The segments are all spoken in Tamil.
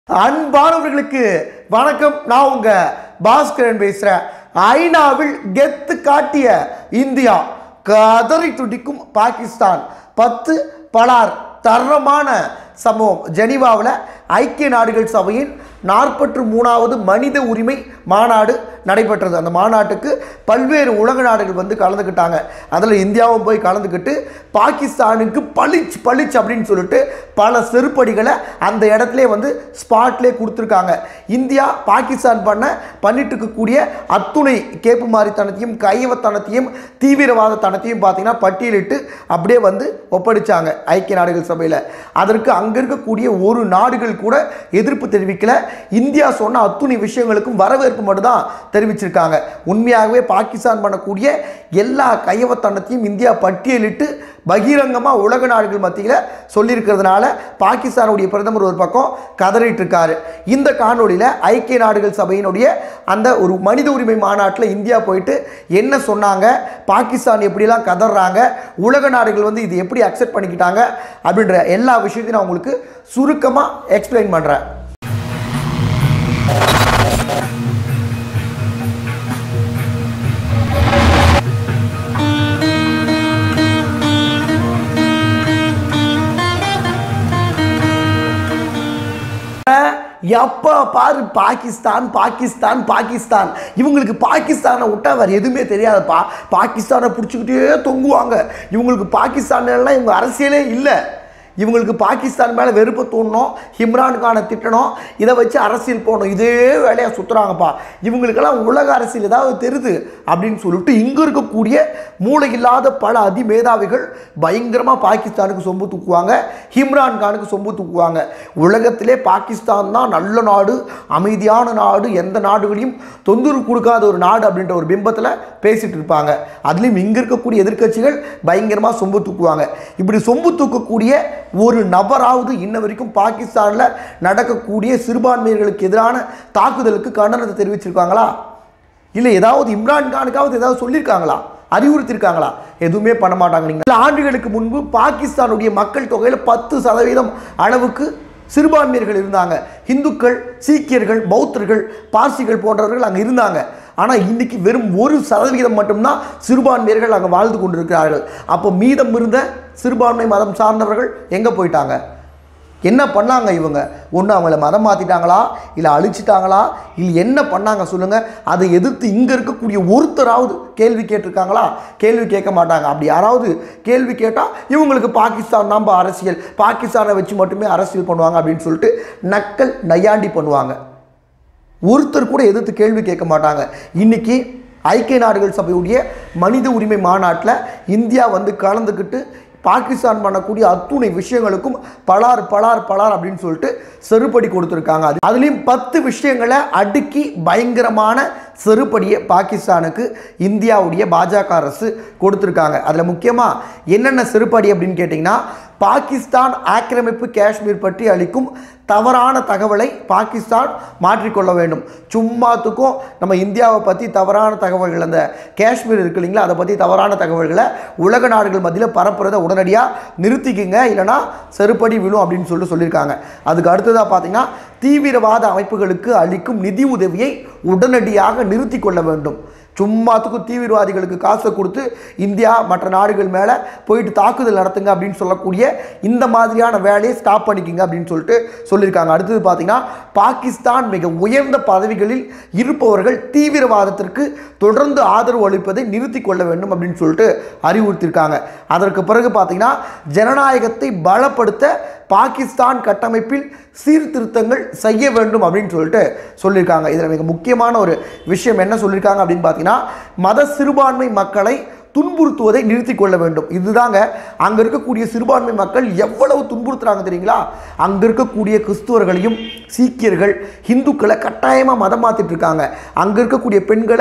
அன்பானவர்களுக்கு வணக்கம் நான் உங்க பாஸ்கரன் பேசுறேன் ஐநாவில் கெத்து காட்டிய இந்தியா கதறி துடிக்கும் பாகிஸ்தான் பத்து பலார் தரமான சம்பவம் ஜெனீவாவில் ஐக்கிய நாடுகள் சபையின் நாற்பத்தி மூணாவது மனித உரிமை மாநாடு நடைபெற்றது அந்த மாநாட்டுக்கு பல்வேறு உலக நாடுகள் வந்து கலந்துக்கிட்டாங்க அதில் இந்தியாவும் போய் கலந்துக்கிட்டு பாகிஸ்தானுக்கு பளிச் பளிச் அப்படின்னு சொல்லிட்டு பல செருப்படிகளை அந்த இடத்துல வந்து ஸ்பாட்லேயே கொடுத்துருக்காங்க இந்தியா பாகிஸ்தான் பண்ண பண்ணிட்டு இருக்கக்கூடிய அத்துணை கேப்பு மாதிரித்தனத்தையும் கையவத்தனத்தையும் தீவிரவாதத்தனத்தையும் பார்த்தீங்கன்னா பட்டியலிட்டு அப்படியே வந்து ஒப்படைச்சாங்க ஐக்கிய நாடுகள் சபையில் அதற்கு அங்கே இருக்கக்கூடிய ஒரு நாடுகள் கூட எதிர்ப்பு தெரிவிக்கல இந்தியா சொன்ன அத்துணை விஷயங்களுக்கும் வரவேற்பு மட்டும்தான் தெரிவிச்சிருக்காங்க உண்மையாகவே பாகிஸ்தான் பண்ணக்கூடிய எல்லா கையவத்தனத்தையும் இந்தியா பட்டியலிட்டு பகிரங்கமாக உலக நாடுகள் மத்தியில் சொல்லியிருக்கிறதுனால பாகிஸ்தானுடைய பிரதமர் ஒரு பக்கம் கதறிட்டு இருக்காரு இந்த காணொளியில் ஐக்கிய நாடுகள் சபையினுடைய அந்த ஒரு மனித உரிமை மாநாட்டில் இந்தியா போயிட்டு என்ன சொன்னாங்க பாகிஸ்தான் எப்படிலாம் கதறாங்க உலக நாடுகள் வந்து இது எப்படி அக்செப்ட் பண்ணிக்கிட்டாங்க அப்படின்ற எல்லா விஷயத்தையும் நான் உங்களுக்கு சுருக்கமாக எக்ஸ்பிளைன் பண்ணுறேன் எப்போ பாரு பாகிஸ்தான் பாகிஸ்தான் பாகிஸ்தான் இவங்களுக்கு பாகிஸ்தானை விட்டா வேறு எதுவுமே தெரியாதுப்பா பாகிஸ்தானை பிடிச்சிக்கிட்டே தொங்குவாங்க இவங்களுக்கு பாகிஸ்தான் எல்லாம் இவங்க அரசியலே இல்லை இவங்களுக்கு பாகிஸ்தான் மேலே வெறுப்பு தூண்டணும் இம்ரான் கானை திட்டணும் இதை வச்சு அரசியல் போகணும் இதே வேலையாக சுற்றுறாங்கப்பா இவங்களுக்கெல்லாம் உலக அரசியல் ஏதாவது தெரியுது அப்படின்னு சொல்லிட்டு இங்கே இருக்கக்கூடிய மூளை இல்லாத பல அதிமேதாவிகள் பயங்கரமாக பாகிஸ்தானுக்கு சொம்பு தூக்குவாங்க இம்ரான் கானுக்கு சொம்பு தூக்குவாங்க உலகத்திலே பாகிஸ்தான் தான் நல்ல நாடு அமைதியான நாடு எந்த நாடுகளையும் தொந்தரவு கொடுக்காத ஒரு நாடு அப்படின்ற ஒரு பிம்பத்தில் பேசிட்டு இருப்பாங்க அதுலேயும் இங்கே இருக்கக்கூடிய எதிர்க்கட்சிகள் பயங்கரமாக சொம்பு தூக்குவாங்க இப்படி சொம்பு தூக்கக்கூடிய ஒரு நபராவது இன்ன வரைக்கும் பாகிஸ்தானில் நடக்கக்கூடிய சிறுபான்மையர்களுக்கு எதிரான தாக்குதலுக்கு கண்டனத்தை தெரிவிச்சிருக்காங்களா இல்லை ஏதாவது இம்ரான் கானுக்காவது ஏதாவது சொல்லியிருக்காங்களா அறிவுறுத்திருக்காங்களா எதுவுமே பண்ண மாட்டாங்க நீங்கள் சில ஆண்டுகளுக்கு முன்பு பாகிஸ்தானுடைய மக்கள் தொகையில் பத்து சதவீதம் அளவுக்கு சிறுபான்மையர்கள் இருந்தாங்க இந்துக்கள் சீக்கியர்கள் பௌத்தர்கள் பார்சிகள் போன்றவர்கள் அங்கே இருந்தாங்க ஆனால் இன்னைக்கு வெறும் ஒரு சதவிகிதம் மட்டும்தான் சிறுபான்மையர்கள் அங்கே வாழ்ந்து கொண்டிருக்கிறார்கள் அப்போ மீதம் இருந்த சிறுபான்மை மதம் சார்ந்தவர்கள் எங்கே போயிட்டாங்க என்ன பண்ணாங்க இவங்க ஒன்று அவங்கள மதம் மாற்றிட்டாங்களா இல்லை அழிச்சிட்டாங்களா இல்லை என்ன பண்ணாங்க சொல்லுங்கள் அதை எதிர்த்து இங்கே இருக்கக்கூடிய ஒருத்தராவது கேள்வி கேட்டிருக்காங்களா கேள்வி கேட்க மாட்டாங்க அப்படி யாராவது கேள்வி கேட்டால் இவங்களுக்கு பாகிஸ்தான் தான் அரசியல் பாகிஸ்தானை வச்சு மட்டுமே அரசியல் பண்ணுவாங்க அப்படின்னு சொல்லிட்டு நக்கல் நையாண்டி பண்ணுவாங்க ஒருத்தர் கூட எதிர்த்து கேள்வி கேட்க மாட்டாங்க இன்னைக்கு ஐக்கிய நாடுகள் சபையுடைய மனித உரிமை மாநாட்டில் இந்தியா வந்து கலந்துக்கிட்டு பாகிஸ்தான் பண்ணக்கூடிய அத்துணை விஷயங்களுக்கும் பலார் பலார் பலார் அப்படின்னு சொல்லிட்டு செருப்படி கொடுத்துருக்காங்க அது அதுலேயும் பத்து விஷயங்களை அடுக்கி பயங்கரமான செருப்படியை பாகிஸ்தானுக்கு இந்தியாவுடைய பாஜக அரசு கொடுத்துருக்காங்க அதில் முக்கியமாக என்னென்ன செருப்படி அப்படின்னு கேட்டிங்கன்னா பாகிஸ்தான் ஆக்கிரமிப்பு காஷ்மீர் பற்றி அளிக்கும் தவறான தகவலை பாகிஸ்தான் மாற்றிக்கொள்ள வேண்டும் சும்மாத்துக்கும் நம்ம இந்தியாவை பற்றி தவறான தகவல்கள் அந்த காஷ்மீர் இருக்கு இல்லைங்களா அதை பற்றி தவறான தகவல்களை உலக நாடுகள் மத்தியில் பரப்புறதை உடனடியாக நிறுத்திக்குங்க இல்லைனா செருப்படி விழும் அப்படின்னு சொல்லிட்டு சொல்லியிருக்காங்க அதுக்கு அடுத்ததாக பார்த்தீங்கன்னா தீவிரவாத அமைப்புகளுக்கு அளிக்கும் நிதி உதவியை உடனடியாக நிறுத்தி கொள்ள வேண்டும் சும்மாத்துக்கும் தீவிரவாதிகளுக்கு காசை கொடுத்து இந்தியா மற்ற நாடுகள் மேலே போயிட்டு தாக்குதல் நடத்துங்க அப்படின்னு சொல்லக்கூடிய இந்த மாதிரியான வேலையை ஸ்டாப் பண்ணிக்கிங்க அப்படின்னு சொல்லிட்டு சொல்லியிருக்காங்க அடுத்தது பார்த்தீங்கன்னா பாகிஸ்தான் மிக உயர்ந்த பதவிகளில் இருப்பவர்கள் தீவிரவாதத்திற்கு தொடர்ந்து ஆதரவு அளிப்பதை நிறுத்தி கொள்ள வேண்டும் அப்படின்னு சொல்லிட்டு அறிவுறுத்தியிருக்காங்க அதற்கு பிறகு பார்த்தீங்கன்னா ஜனநாயகத்தை பலப்படுத்த பாகிஸ்தான் கட்டமைப்பில் சீர்திருத்தங்கள் செய்ய வேண்டும் அப்படின்னு சொல்லிட்டு சொல்லியிருக்காங்க இதில் மிக முக்கியமான ஒரு விஷயம் என்ன சொல்லியிருக்காங்க அப்படின்னு பார்த்தீங்கன்னா மத சிறுபான்மை மக்களை துன்புறுத்துவதை நிறுத்தி கொள்ள வேண்டும் இதுதாங்க அங்கே இருக்கக்கூடிய சிறுபான்மை மக்கள் எவ்வளவு துன்புறுத்துறாங்க தெரியுங்களா அங்கே இருக்கக்கூடிய கிறிஸ்துவர்களையும் சீக்கியர்கள் இந்துக்களை கட்டாயமாக மதம் மாற்றிட்டு இருக்காங்க அங்கே இருக்கக்கூடிய பெண்களை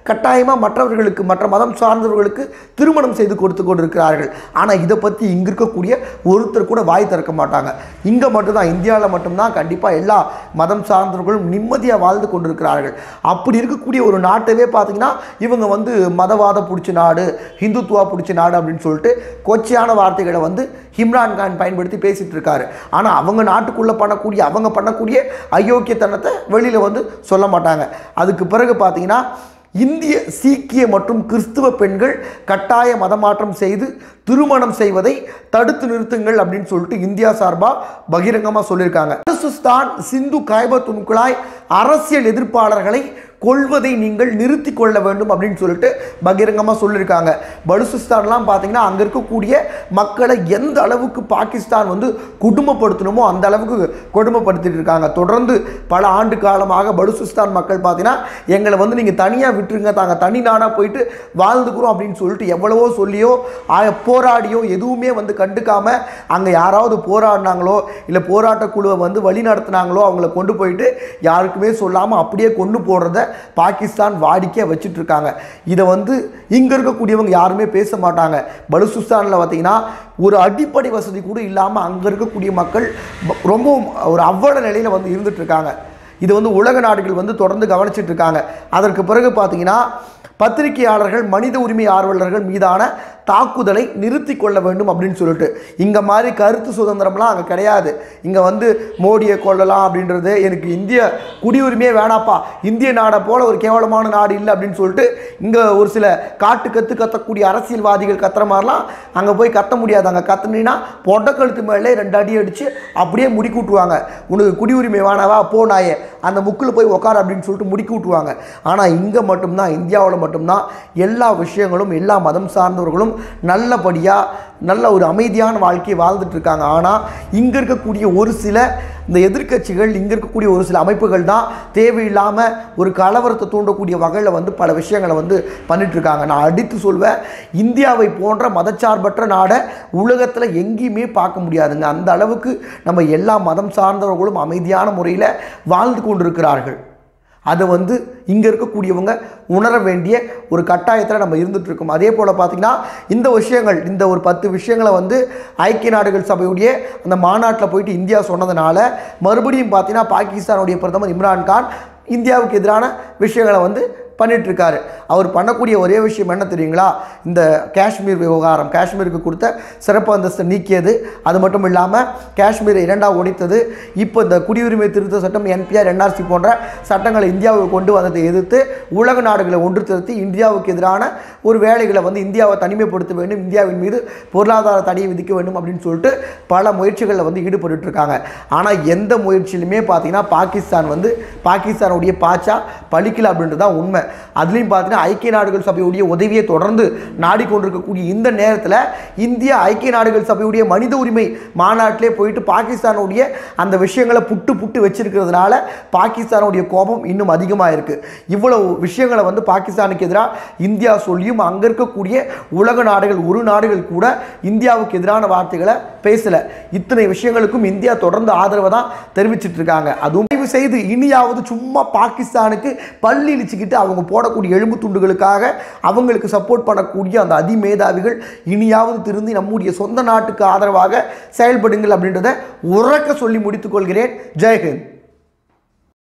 கட்டாயமாக மற்றவர்களுக்கு மற்ற மதம் சார்ந்தவர்களுக்கு திருமணம் செய்து கொடுத்து கொண்டிருக்கிறார்கள் ஆனால் இதை பற்றி இங்கே இருக்கக்கூடிய ஒருத்தர் கூட வாய் திறக்க மாட்டாங்க இங்கே மட்டும்தான் இந்தியாவில் மட்டும்தான் கண்டிப்பாக எல்லா மதம் சார்ந்தவர்களும் நிம்மதியாக வாழ்ந்து கொண்டிருக்கிறார்கள் அப்படி இருக்கக்கூடிய ஒரு நாட்டவே பார்த்தீங்கன்னா இவங்க வந்து மதவாத பிடிச்ச நாடு ஹிந்துத்துவா பிடிச்ச நாடு அப்படின்னு சொல்லிட்டு கொச்சையான வார்த்தைகளை வந்து இம்ரான் கான் பயன்படுத்தி பேசிட்டு இருக்காரு ஆனால் அவங்க நாட்டுக்குள்ளே பண்ணக்கூடிய அவங்க பண்ணக்கூடிய அயோக்கியத்தனத்தை வெளியில் வந்து சொல்ல மாட்டாங்க அதுக்கு பிறகு பார்த்தீங்கன்னா இந்திய சீக்கிய மற்றும் கிறிஸ்துவ பெண்கள் கட்டாய மதமாற்றம் செய்து திருமணம் செய்வதை தடுத்து நிறுத்துங்கள் அப்படின்னு சொல்லிட்டு இந்தியா சார்பாக பகிரங்கமாக சொல்லியிருக்காங்க பலுசிஸ்தான் சிந்து காய்பத்துணுக்குழாய் அரசியல் எதிர்ப்பாளர்களை கொள்வதை நீங்கள் நிறுத்தி கொள்ள வேண்டும் அப்படின்னு சொல்லிட்டு பகிரங்கமாக சொல்லியிருக்காங்க பலுசிஸ்தான்லாம் பார்த்தீங்கன்னா அங்கே இருக்கக்கூடிய மக்களை எந்த அளவுக்கு பாகிஸ்தான் வந்து குடும்பப்படுத்தணுமோ அந்த அளவுக்கு கொடுமைப்படுத்திட்டு இருக்காங்க தொடர்ந்து பல ஆண்டு காலமாக பலுசிஸ்தான் மக்கள் பார்த்தீங்கன்னா எங்களை வந்து நீங்கள் தனியாக விட்டுருங்க தாங்க தனி நாடாக போயிட்டு வாழ்ந்துக்கிறோம் அப்படின்னு சொல்லிட்டு எவ்வளவோ சொல்லியோ ஆ- போராடியோ எதுவுமே வந்து கண்டுக்காம அங்கே யாராவது போராடினாங்களோ இல்லை போராட்ட குழுவை வந்து வழி நடத்துனாங்களோ அவங்கள கொண்டு போயிட்டு யாருக்குமே சொல்லாமல் அப்படியே கொண்டு போடுறத பாகிஸ்தான் வாடிக்கையாக வச்சுட்டு இருக்காங்க இதை வந்து இங்கே இருக்கக்கூடியவங்க யாருமே பேச மாட்டாங்க பலுசிஸ்தானில் பார்த்தீங்கன்னா ஒரு அடிப்படை வசதி கூட இல்லாமல் அங்கே இருக்கக்கூடிய மக்கள் ப- ரொம்பவும் ஒரு அவ்வள நிலையில் வந்து இருந்துட்டு இருக்காங்க இது வந்து உலக நாடுகள் வந்து தொடர்ந்து கவனிச்சிட்டு இருக்காங்க அதற்கு பிறகு பார்த்தீங்கன்னா பத்திரிகையாளர்கள் மனித உரிமை ஆர்வலர்கள் மீதான தாக்குதலை நிறுத்தி கொள்ள வேண்டும் அப்படின்னு சொல்லிட்டு இங்கே மாதிரி கருத்து சுதந்திரம்லாம் அங்கே கிடையாது இங்கே வந்து மோடியை கொள்ளலாம் அப்படின்றது எனக்கு இந்திய குடியுரிமையே வேணாப்பா இந்திய நாடை போல ஒரு கேவலமான நாடு இல்லை அப்படின்னு சொல்லிட்டு இங்கே ஒரு சில காட்டு கத்து கத்தக்கூடிய அரசியல்வாதிகள் கத்துற மாதிரிலாம் அங்கே போய் கத்த முடியாது அங்கே கத்துனீங்கன்னா பொட்டை கழுத்து மேலே ரெண்டு அடி அடித்து அப்படியே முடி கூட்டுவாங்க உனக்கு குடியுரிமை வேணாவா போ நாயே அந்த முக்கில் போய் உக்கார அப்படின்னு சொல்லிட்டு முடுக்கி விட்டுருவாங்க ஆனால் இங்கே மட்டும்தான் இந்தியாவில் மட்டும்தான் எல்லா விஷயங்களும் எல்லா மதம் சார்ந்தவர்களும் நல்லபடியாக நல்ல ஒரு அமைதியான வாழ்க்கையை வாழ்ந்துட்டு இருக்காங்க ஆனால் இங்கே இருக்கக்கூடிய ஒரு சில இந்த எதிர்க்கட்சிகள் இங்கே இருக்கக்கூடிய ஒரு சில அமைப்புகள் தான் தேவையில்லாமல் ஒரு கலவரத்தை தூண்டக்கூடிய வகையில் வந்து பல விஷயங்களை வந்து பண்ணிட்டு இருக்காங்க நான் அடித்து சொல்வேன் இந்தியாவை போன்ற மதச்சார்பற்ற நாடை உலகத்தில் எங்கேயுமே பார்க்க முடியாதுங்க அந்த அளவுக்கு நம்ம எல்லா மதம் சார்ந்தவர்களும் அமைதியான முறையில் வாழ்ந்து கொண்டிருக்கிறார்கள் அதை வந்து இங்கே இருக்கக்கூடியவங்க உணர வேண்டிய ஒரு கட்டாயத்தில் நம்ம இருந்துட்டு இருக்கோம் அதே போல் பார்த்திங்கன்னா இந்த விஷயங்கள் இந்த ஒரு பத்து விஷயங்களை வந்து ஐக்கிய நாடுகள் சபையுடைய அந்த மாநாட்டில் போயிட்டு இந்தியா சொன்னதுனால மறுபடியும் பார்த்தீங்கன்னா பாகிஸ்தானுடைய பிரதமர் இம்ரான் கான் இந்தியாவுக்கு எதிரான விஷயங்களை வந்து பண்ணிட்டு இருக்காரு அவர் பண்ணக்கூடிய ஒரே விஷயம் என்ன தெரியுங்களா இந்த காஷ்மீர் விவகாரம் காஷ்மீருக்கு கொடுத்த சிறப்பு அந்தஸ்தை நீக்கியது அது மட்டும் இல்லாமல் காஷ்மீரை இரண்டாக ஒழித்தது இப்போ இந்த குடியுரிமை திருத்த சட்டம் என்பிஆர் என்ஆர்சி போன்ற சட்டங்களை இந்தியாவுக்கு கொண்டு வந்ததை எதிர்த்து உலக நாடுகளை ஒன்று திரட்டி இந்தியாவுக்கு எதிரான ஒரு வேலைகளை வந்து இந்தியாவை தனிமைப்படுத்த வேண்டும் இந்தியாவின் மீது பொருளாதார தடையை விதிக்க வேண்டும் அப்படின்னு சொல்லிட்டு பல முயற்சிகளில் வந்து ஈடுபட்டு இருக்காங்க ஆனால் எந்த முயற்சியிலுமே பார்த்தீங்கன்னா பாகிஸ்தான் வந்து பாகிஸ்தானுடைய பாச்சா பலிக்கல அப்படின்றது தான் உண்மை அதுலேயும் பார்த்தீங்கன்னா ஐக்கிய நாடுகள் சபையுடைய உதவியை தொடர்ந்து நாடிக்கொண்டிருக்கக்கூடிய இந்த நேரத்தில் இந்தியா ஐக்கிய நாடுகள் சபையுடைய மனித உரிமை மாநாட்டிலே போயிட்டு பாகிஸ்தானுடைய அந்த விஷயங்களை புட்டு புட்டு வச்சிருக்கிறதுனால பாகிஸ்தானுடைய கோபம் இன்னும் அதிகமாக இருக்குது இவ்வளவு விஷயங்களை வந்து பாகிஸ்தானுக்கு எதிராக இந்தியா சொல்லியும் அங்கே இருக்கக்கூடிய உலக நாடுகள் ஒரு நாடுகள் கூட இந்தியாவுக்கு எதிரான வார்த்தைகளை பேசலை இத்தனை விஷயங்களுக்கும் இந்தியா தொடர்ந்து ஆதரவை தான் தெரிவிச்சிட்டு இருக்காங்க அதுவும் தயவு செய்து இனியாவது சும்மா பாகிஸ்தானுக்கு பள்ளி இழிச்சுக்கிட்டு அவங்க போடக்கூடிய எலும்பு துண்டுகளுக்காக அவங்களுக்கு சப்போர்ட் பண்ணக்கூடிய அந்த அதிமேதாவிகள் இனியாவது திருந்தி நம்முடைய சொந்த நாட்டுக்கு ஆதரவாக செயல்படுங்கள் அப்படின்றத உறக்க சொல்லி முடித்துக் கொள்கிறேன் ஜெய்ஹிந்த்